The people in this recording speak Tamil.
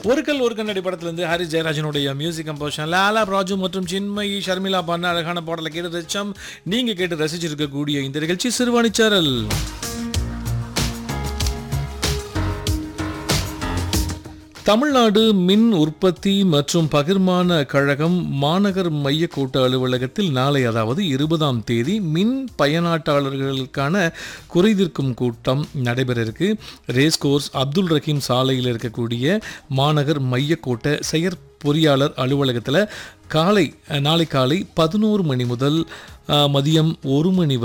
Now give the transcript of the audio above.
ஒரு கல் ஒரு கண்ணாடி படத்திலிருந்து ஹாரிஸ் ஜெயராஜனுடைய மியூசிக் கம்போஷன் லாலா ராஜு மற்றும் சின்மயி ஷர்மிளா பண்ண அழகான பாடலை கேட்டு ரசிச்சோம் நீங்க கேட்டு ரசிச்சிருக்கக்கூடிய இந்த நிகழ்ச்சி சிறுவாணிச்சாரல் தமிழ்நாடு மின் உற்பத்தி மற்றும் பகிர்மான கழகம் மாநகர் மைய கூட்ட அலுவலகத்தில் நாளை அதாவது இருபதாம் தேதி மின் பயனாட்டாளர்களுக்கான குறைதீர்க்கும் கூட்டம் நடைபெற இருக்கு ரேஸ் கோர்ஸ் அப்துல் ரஹீம் சாலையில் இருக்கக்கூடிய மாநகர் மைய கோட்ட செயற் பொறியாளர் அலுவலகத்தில் காலை நாளை காலை பதினோரு மணி முதல் அஹ், மதியம் ஒரு மணி வரை